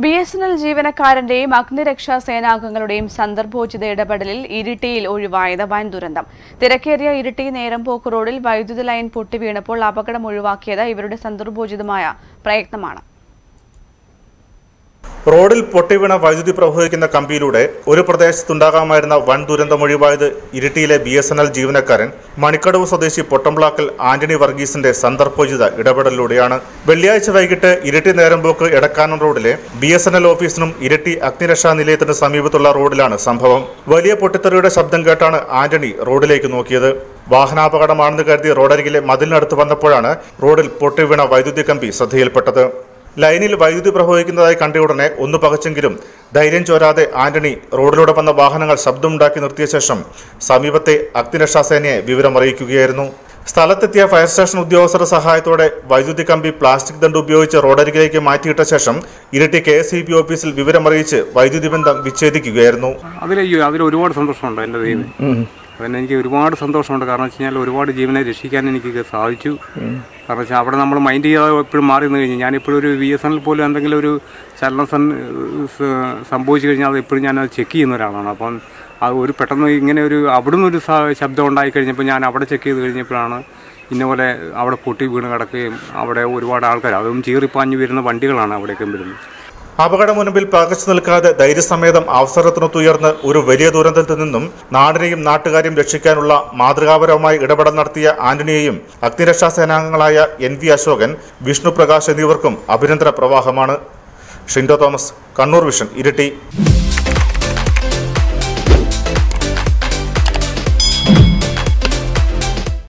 B S N L ജീവനക്കാരന്റെയും അഗ്നിരക്ഷാ സേനാംഗങ്ങളുടെയും സന്ദർഭോചിത ഇടപെടലിൽ ഇരിട്ടിയിൽ ഒഴിവായത് വൻ ദുരന്തം തിരക്കേറിയ ഇരിട്ടി നേരമ്പോക്ക് റോഡിൽ വൈദ്യുതി ലൈൻ പൊട്ടിവീണപ്പോൾ അപകടം ഒഴിവാക്കിയത് ഇവരുടെ സന്ദർഭോചിതമായ പ്രയത്നമാണ് റോഡിൽ പൊട്ടിവീണ വൈദ്യുതി പ്രവഹിക്കുന്ന കമ്പിയിലൂടെ ഒരു പ്രദേശത്തുണ്ടാകാമായിരുന്ന വൻ ദുരന്തം ഒഴിവായത് ഇരിട്ടിയിലെ ബി എസ് എൻ എൽ ജീവനക്കാരൻ മണിക്കടവ് സ്വദേശി പൊട്ടംപ്ലാക്കൽ ആന്റണി വർഗീസിന്റെ സന്ദർഭോചിത ഇടപെടലിലൂടെയാണ് വെള്ളിയാഴ്ച വൈകിട്ട് ഇരിട്ടി നേരമ്പോക്ക് എടക്കാനം റോഡിലെ ബി എസ് എൻ എൽ ഓഫീസിനും ഇരിട്ടി അഗ്നിരക്ഷാ നിലയത്തിന് സമീപത്തുള്ള റോഡിലാണ് സംഭവം വലിയ പൊട്ടിത്തെറിയുടെ ശബ്ദം കേട്ടാണ് ആന്റണി റോഡിലേക്ക് നോക്കിയത് വാഹനാപകടമാണെന്ന് കരുതി റോഡരികിലെ മതിലിനടുത്ത് വന്നപ്പോഴാണ് റോഡിൽ പൊട്ടിവീണ വൈദ്യുതി കമ്പി ശ്രദ്ധയിൽപ്പെട്ടത് ലൈനിൽ വൈദ്യുതി പ്രവഹിക്കുന്നതായി കണ്ട ഉടനെ ഒന്ന് പകച്ചെങ്കിലും ധൈര്യം ചോരാതെ ആന്റണി റോഡിലൂടെ വന്ന വാഹനങ്ങൾ ശബ്ദമുണ്ടാക്കി നിർത്തിയ ശേഷം സമീപത്തെ അഗ്നിരക്ഷാ സേനയെ വിവരമറിയിക്കുകയായിരുന്നു സ്ഥലത്തെത്തിയ ഫയർ സ്റ്റേഷൻ ഉദ്യോഗസ്ഥരുടെ സഹായത്തോടെ വൈദ്യുതി കമ്പി പ്ലാസ്റ്റിക് ദണ്ട് ഉപയോഗിച്ച് റോഡരികിലേക്ക് മാറ്റിയിട്ട ശേഷം ഇരട്ടി കെ എസ് ഇ ബി ഓഫീസിൽ വിവരമറിയിച്ച് വൈദ്യുതി ബന്ധം വിച്ഛേദിക്കുകയായിരുന്നു അതിലയ്യോ അതിൽ ഒരുപാട് സന്തോഷമുണ്ട് എൻ്റെ ദൈവം അതിന് എനിക്ക് ഒരുപാട് സന്തോഷമുണ്ട് കാരണം വെച്ച് കഴിഞ്ഞാൽ ഒരുപാട് ജീവനെ രക്ഷിക്കാൻ എനിക്ക് സാധിച്ചു കാരണം വെച്ചാൽ അവിടെ നമ്മൾ മൈൻഡ് ചെയ്യാതെ എപ്പോഴും മാറി നിന്ന് കഴിഞ്ഞു ഞാനിപ്പോഴും ഒരു വി എസ് എൻ പോലും എന്തെങ്കിലും ഒരു ചലനം സം- സ- സംഭവിച്ചു കഴിഞ്ഞാൽ അത് എപ്പോഴും ഞാൻ അത് ചെക്ക് ചെയ്യുന്ന ഒരാളാണ് അപ്പം അത് ഒരു പെട്ടെന്ന് ഇങ്ങനെ ഒരു അവിടുന്ന് ഒരു സ- ശബ്ദം ഉണ്ടായി കഴിഞ്ഞപ്പോൾ ഞാൻ അവിടെ ചെക്ക് ചെയ്ത് കഴിഞ്ഞപ്പോഴാണ് ഇന്നപോലെ അവിടെ പൊട്ടി വീണ് കിടക്കുകയും അവിടെ ഒരുപാട് ആൾക്കാർ അതും ചീറിപ്പാഞ്ഞു വരുന്ന വണ്ടികളാണ് അവിടേക്കും വരുന്നത് അപകട മുൻപിൽ പകച്ചു നിൽക്കാതെ ധൈര്യസമേതം അവസരത്തിനൊത്തുയർന്ന് ഒരു വലിയ ദുരന്തത്തിൽ നിന്നും നാടിനെയും നാട്ടുകാരെയും രക്ഷിക്കാനുള്ള മാതൃകാപരമായ ഇടപെടൽ നടത്തിയ ആന്റണിയെയും അഗ്നിരക്ഷാ സേനാംഗങ്ങളായ എൻ വി അശോകൻ വിഷ്ണു പ്രകാശ് എന്നിവർക്കും അഭിനന്ദന പ്രവാഹമാണ് ഷിൻഡോ തോമസ് കണ്ണൂർ വിഷൻ ഇരിട്ടി